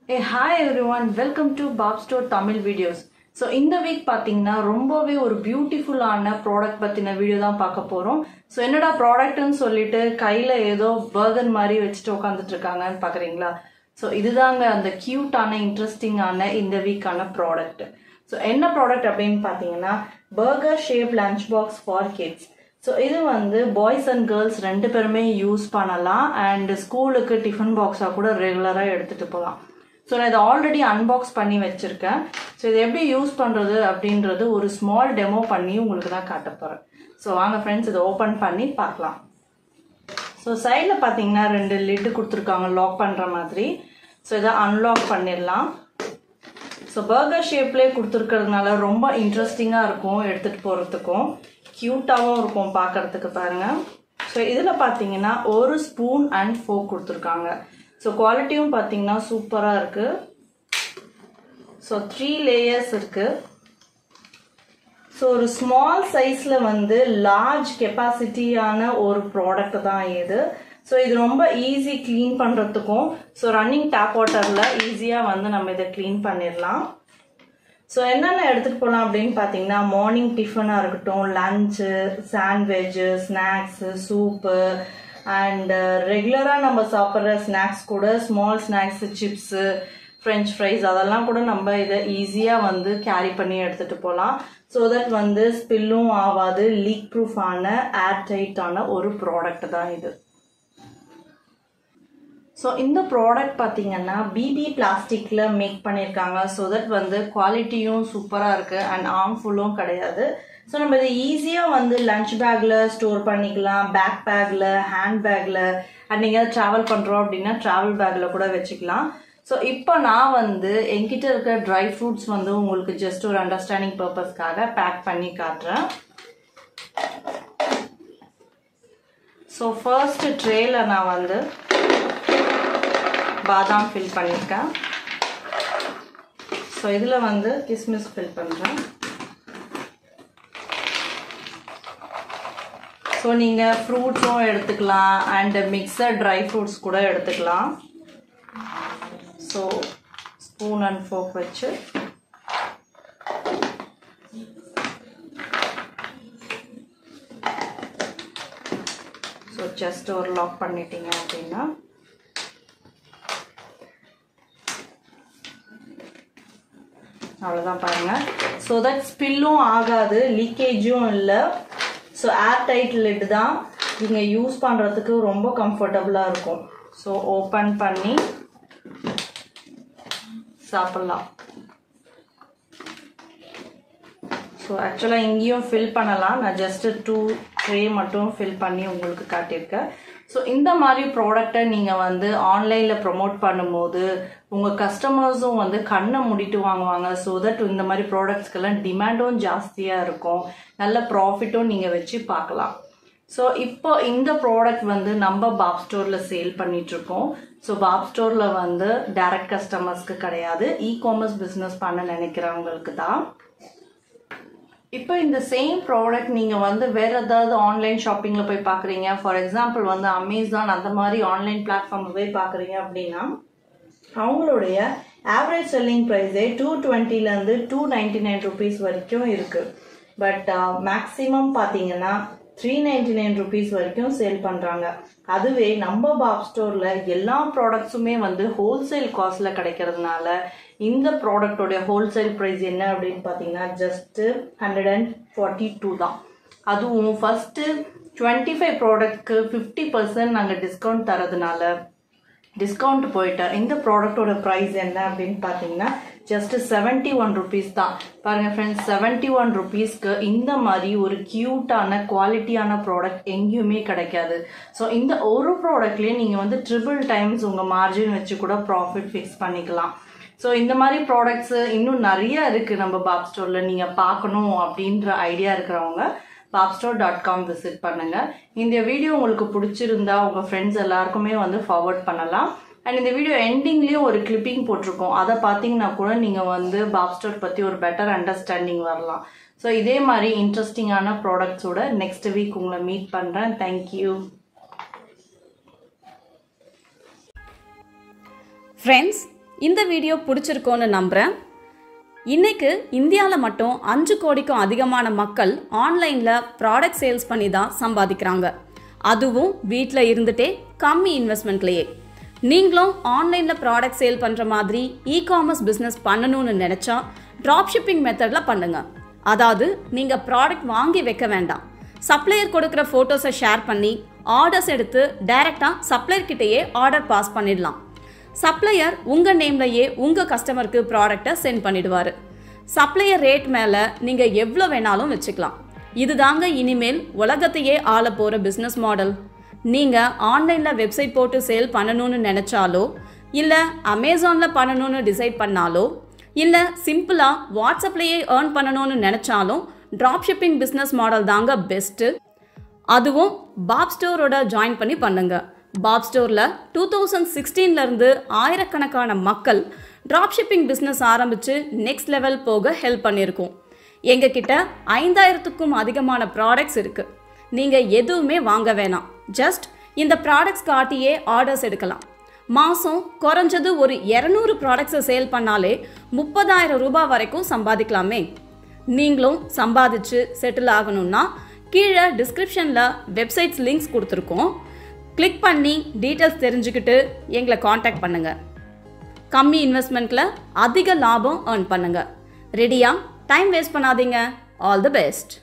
A hi everyone welcome to Pop Store Tamil videos so இந்த week பார்த்தீங்கன்னா ரொம்பவே ஒரு பியூட்டிஃபுல்லான ப்ராடக்ட் பற்றின வீடியோ தான் பார்க்க போகிறோம் ஸோ என்னடா ப்ராடக்ட்னு சொல்லிட்டு கையில் ஏதோ பர்கர் மாதிரி வச்சுட்டு உட்காந்துட்டு இருக்காங்கன்னு பார்க்குறீங்களா ஸோ இதுதாங்க அந்த க்யூட்டான இன்ட்ரெஸ்டிங்கான இந்த வீக்கான ப்ராடக்ட் ஸோ என்ன ப்ராடக்ட் அப்படின்னு பார்த்தீங்கன்னா burger shape lunch box for kids so இது வந்து பாய்ஸ் அண்ட் கேர்ள்ஸ் ரெண்டு பேருமே யூஸ் பண்ணலாம் அண்ட் ஸ்கூலுக்கு டிஃபன் பாக்ஸாக கூட ரெகுலராக எடுத்துகிட்டு போகலாம் ஸோ நான் இதை ஆல்ரெடி அன்பாக்ஸ் பண்ணி வச்சுருக்கேன் ஸோ இது எப்படி யூஸ் பண்ணுறது அப்படின்றது ஒரு ஸ்மால் டெமோ பண்ணி உங்களுக்கு தான் காட்ட போகிறேன் ஸோ வாங்க ஃப்ரெண்ட்ஸ் இதை ஓப்பன் பண்ணி பார்க்கலாம் ஸோ சைடில் பார்த்தீங்கன்னா ரெண்டு லிட்டு கொடுத்துருக்காங்க லாக் பண்ணுற மாதிரி ஸோ இதை அன்லாக் பண்ணிடலாம் ஸோ பர்கர் ஷேப்லேயே கொடுத்துருக்கிறதுனால ரொம்ப இன்ட்ரெஸ்டிங்காக இருக்கும் எடுத்துகிட்டு போகிறதுக்கும் க்யூட்டாகவும் இருக்கும் பார்க்குறதுக்கு பாருங்கள் ஸோ இதில் பார்த்தீங்கன்னா ஒரு ஸ்பூன் அண்ட் ஃபோக் கொடுத்துருக்காங்க ஸோ குவாலிட்டியும் பார்த்தீங்கன்னா சூப்பராக இருக்குது ஸோ த்ரீ லேயர்ஸ் இருக்குது ஸோ ஒரு ஸ்மால் சைஸில் வந்து லார்ஜ் கெப்பாசிட்டியான ஒரு ப்ராடக்ட் தான் இது ஸோ இது ரொம்ப ஈஸி க்ளீன் பண்ணுறதுக்கும் ஸோ ரன்னிங் டேப் வாட்டரில் ஈஸியாக வந்து நம்ம இதை க்ளீன் பண்ணிடலாம் ஸோ என்னென்ன எடுத்துகிட்டு போகலாம் அப்படின்னு பார்த்தீங்கன்னா மார்னிங் டிஃபனாக இருக்கட்டும் lunch sandwich snacks soup and ரெகுலராக நம்ம சாப்பிட்ற ஸ்நாக்ஸ் கூட small snacks chips French fries அதெல்லாம் கூட நம்ம இதை ஈஸியாக வந்து கேரி பண்ணி எடுத்துகிட்டு போகலாம் ஸோ தட் வந்து ஸ்பில்லும் ஆகாது லீக் ப்ரூஃபான ஏர் டைட்டான ஒரு ப்ராடக்ட் தான் இது ஸோ இந்த ப்ராடக்ட் பார்த்தீங்கன்னா பிபி பிளாஸ்டிக்கில் மேக் பண்ணியிருக்காங்க ஸோ தட் வந்து குவாலிட்டியும் சூப்பராக இருக்குது அண்ட் ஆர்ம்ஃபுல்லும் கிடையாது ஸோ நம்ம இதை ஈஸியாக வந்து லஞ்ச் பேக்கில் ஸ்டோர் பண்ணிக்கலாம் பேக் பேக்கில் ஹேண்ட் பேக்கில் அண்ட் நீங்கள் ட்ராவல் பண்ணுறோம் அப்படின்னா ட்ராவல் பேக்கில் கூட வச்சுக்கலாம் ஸோ இப்போ நான் வந்து என்கிட்ட இருக்க ட்ரை ஃப்ரூட்ஸ் வந்து உங்களுக்கு ஜஸ்ட் ஒரு அண்டர்ஸ்டாண்டிங் பர்பஸ்க்காக பேக் பண்ணி காட்டுறேன் ஸோ ஃபர்ஸ்ட் ட்ரேல நான் வந்து பாதாம் ஃபில் பண்ணியிருக்கேன் ஸோ இதில் வந்து கிஸ்மிஸ் ஃபில் பண்ணுறேன் ஸோ நீங்கள் ஃப்ரூட்ஸும் எடுத்துக்கலாம் அண்ட் மிக்சர் ட்ரை ஃப்ரூட்ஸ் கூட எடுத்துக்கலாம் ஸோ ஸ்பூன் அண்ட் ஃபோக் வச்சு ஸோ ஜஸ்ட் ஒரு லாக் பண்ணிட்டீங்க அப்படின்னா அவ்வளோதான் பாருங்கள் ஸோ தட் ஸ்பில்லும் ஆகாது லீக்கேஜும் இல்லை ஸோ ஏர் டைட் லிட் தான் நீங்கள் யூஸ் பண்ணுறதுக்கு ரொம்ப கம்ஃபர்டபுளாக இருக்கும் ஸோ ஓப்பன் பண்ணி சாப்பிட்லாம் ஸோ ஆக்சுவலாக இங்கேயும் ஃபில் பண்ணலாம் நான் ஜஸ்ட்டு டூ ட்ரே மட்டும் ஃபில் பண்ணி உங்களுக்கு காட்டியிருக்கேன் ஸோ இந்த மாதிரி ப்ராடக்டை நீங்கள் வந்து ஆன்லைனில் ப்ரொமோட் பண்ணும்போது உங்கள் கஸ்டமர்ஸும் வந்து கண்ணை மூடிட்டு வாங்குவாங்க ஸோ தட் இந்த மாதிரி ப்ராடக்ட்ஸ்க்கெல்லாம் டிமாண்டும் ஜாஸ்தியாக இருக்கும் நல்ல ப்ராஃபிட்டும் நீங்கள் வச்சு பார்க்கலாம் ஸோ இப்போ இந்த ப்ராடக்ட் வந்து நம்ம பாப் ஸ்டோரில் சேல் பண்ணிகிட்ருக்கோம் ஸோ பாப் ஸ்டோரில் வந்து டைரக்ட் கஸ்டமர்ஸ்க்கு கிடையாது இ காமர்ஸ் பிஸ்னஸ் பண்ண நினைக்கிறவங்களுக்கு தான் இப்போ இந்த சேம் ப்ராடக்ட் நீங்கள் வந்து வேறு ஏதாவது ஆன்லைன் ஷாப்பிங்கில் போய் பார்க்குறீங்க ஃபார் எக்ஸாம்பிள் வந்து அமேசான் அந்த மாதிரி ஆன்லைன் பிளாட்ஃபார்மில் போய் பார்க்குறீங்க அப்படின்னா அவங்களுடைய ஆவரேஜ் செல்லிங் ப்ரைஸே டூ டுவெண்ட்டிலேருந்து டூ நைன்டி நைன் ருபீஸ் வரைக்கும் இருக்குது பட் மேக்ஸிமம் பார்த்தீங்கன்னா த்ரீ நைன்டி நைன் ருபீஸ் வரைக்கும் சேல் பண்ணுறாங்க அதுவே நம்ம பாப் ஸ்டோரில் எல்லா ப்ராடக்ட்ஸுமே வந்து ஹோல்சேல் காஸ்டில் கிடைக்கிறதுனால இந்த ப்ராடக்டோடைய ஹோல்சேல் ப்ரைஸ் என்ன அப்படின்னு பார்த்தீங்கன்னா just hundred and forty two தான் அதுவும் ஃபஸ்ட்டு டுவெண்ட்டி ஃபைவ் ப்ராடக்ட்க்கு ஃபிஃப்டி பர்சன்ட் நாங்கள் டிஸ்கவுண்ட் தரதுனால டிஸ்கவுண்ட் போயிட்டு இந்த ப்ராடக்டோட ப்ரைஸ் என்ன அப்படின்னு பார்த்தீங்கன்னா ஜஸ்ட் செவன்ட்டி ஒன் ருபீஸ் தான் பாருங்க ஃப்ரெண்ட்ஸ் செவன்ட்டி ஒன் ருபீஸ்க்கு இந்த மாதிரி ஒரு க்யூட்டான குவாலிட்டியான ப்ராடக்ட் எங்கேயுமே கிடைக்காது ஸோ இந்த ஒரு ப்ராடக்ட்லேயே நீங்கள் வந்து ட்ரிபிள் டைம்ஸ் உங்கள் மார்ஜின் வச்சு கூட ப்ராஃபிட் ஃபிக்ஸ் பண்ணிக்கலாம் ஸோ இந்த மாதிரி ப்ராடக்ட்ஸு இன்னும் நிறைய இருக்குது நம்ம பாப் ஸ்டோரில் நீங்கள் பார்க்கணும் அப்படின்ற ஐடியா இருக்கிறவங்க பாப்ஸ்டோர் டாட் காம் விசிட் பண்ணுங்கள் இந்த வீடியோ உங்களுக்கு பிடிச்சிருந்தா உங்கள் ஃப்ரெண்ட்ஸ் எல்லாருக்குமே வந்து ஃபார்வர்ட் பண்ணலாம் அண்ட் இந்த வீடியோ எண்டிங்லேயும் ஒரு கிளிப்பிங் போட்டிருக்கோம் அதை பார்த்தீங்கன்னா கூட நீங்கள் வந்து பாப்ஸ்டோர் பற்றி ஒரு பெட்டர் அண்டர்ஸ்டாண்டிங் வரலாம் ஸோ இதே மாதிரி இன்ட்ரெஸ்டிங்கான ப்ராடக்ட்ஸோட நெக்ஸ்ட் வீக் உங்களை மீட் பண்ணுறேன் தேங்க்யூ ஃப்ரெண்ட்ஸ் இந்த வீடியோ பிடிச்சிருக்கோன்னு நம்புகிறேன் இன்னைக்கு இந்தியாவில் மட்டும் அஞ்சு கோடிக்கும் அதிகமான மக்கள் ஆன்லைனில் ப்ராடக்ட் சேல்ஸ் பண்ணி தான் சம்பாதிக்கிறாங்க அதுவும் வீட்டில் இருந்துட்டே கம்மி இன்வெஸ்ட்மெண்ட்லேயே நீங்களும் ஆன்லைனில் ப்ராடக்ட் சேல் பண்ணுற மாதிரி இ காமர்ஸ் பிஸ்னஸ் பண்ணணும்னு நினச்சா ட்ராப் ஷிப்பிங் மெத்தடில் பண்ணுங்க அதாவது நீங்கள் ப்ராடக்ட் வாங்கி வைக்க வேண்டாம் சப்ளையர் கொடுக்குற ஃபோட்டோஸை ஷேர் பண்ணி ஆர்டர்ஸ் எடுத்து டைரெக்டாக சப்ளையர் கிட்டேயே ஆர்டர் பாஸ் பண்ணிடலாம் சப்ளையர் உங்கள் நேம்லையே உங்கள் கஸ்டமருக்கு ப்ராடக்டை சென்ட் பண்ணிடுவார் சப்ளையர் ரேட் மேலே நீங்கள் எவ்வளோ வேணாலும் வச்சுக்கலாம் இதுதாங்க இனிமேல் உலகத்தையே ஆள போகிற பிஸ்னஸ் மாடல் நீங்கள் ஆன்லைனில் வெப்சைட் போட்டு சேல் பண்ணணும்னு நினச்சாலோ இல்லை அமேசானில் பண்ணணும்னு டிசைட் பண்ணாலோ இல்லை சிம்பிளாக வாட்ஸ்அப்லேயே ஏர்ன் பண்ணணும்னு நினச்சாலும் ட்ராப் ஷிப்பிங் பிஸ்னஸ் மாடல் தாங்க பெஸ்ட்டு அதுவும் பாப் ஸ்டோரோட ஜாயின் பண்ணி பண்ணுங்க பாப் ஸ்டோரில் டூ தௌசண்ட் சிக்ஸ்டீன்லேருந்து ஆயிரக்கணக்கான மக்கள் ட்ராப் ஷிப்பிங் பிஸ்னஸ் ஆரம்பித்து நெக்ஸ்ட் லெவல் போக ஹெல்ப் பண்ணியிருக்கோம் எங்ககிட்ட ஐந்தாயிரத்துக்கும் அதிகமான ப்ராடக்ட்ஸ் இருக்குது நீங்கள் எதுவுமே வாங்க வேணாம் ஜஸ்ட் இந்த ப்ராடக்ட்ஸ் காட்டியே ஆர்டர்ஸ் எடுக்கலாம் மாதம் குறைஞ்சது ஒரு இரநூறு ப்ராடக்ட்ஸை சேல் பண்ணாலே முப்பதாயிரம் ரூபாய் வரைக்கும் சம்பாதிக்கலாமே நீங்களும் சம்பாதிச்சு செட்டில் ஆகணும்னா கீழே டிஸ்கிரிப்ஷனில் வெப்சைட்ஸ் லிங்க்ஸ் கொடுத்துருக்கோம் கிளிக் பண்ணி டீட்டெயில்ஸ் தெரிஞ்சுக்கிட்டு எங்களை காண்டாக்ட் பண்ணுங்கள் கம்மி இன்வெஸ்ட்மெண்ட்டில் அதிக லாபம் ஏர்ன் பண்ணுங்கள் ரெடியா டைம் வேஸ்ட் பண்ணாதீங்க ஆல் தி பெஸ்ட்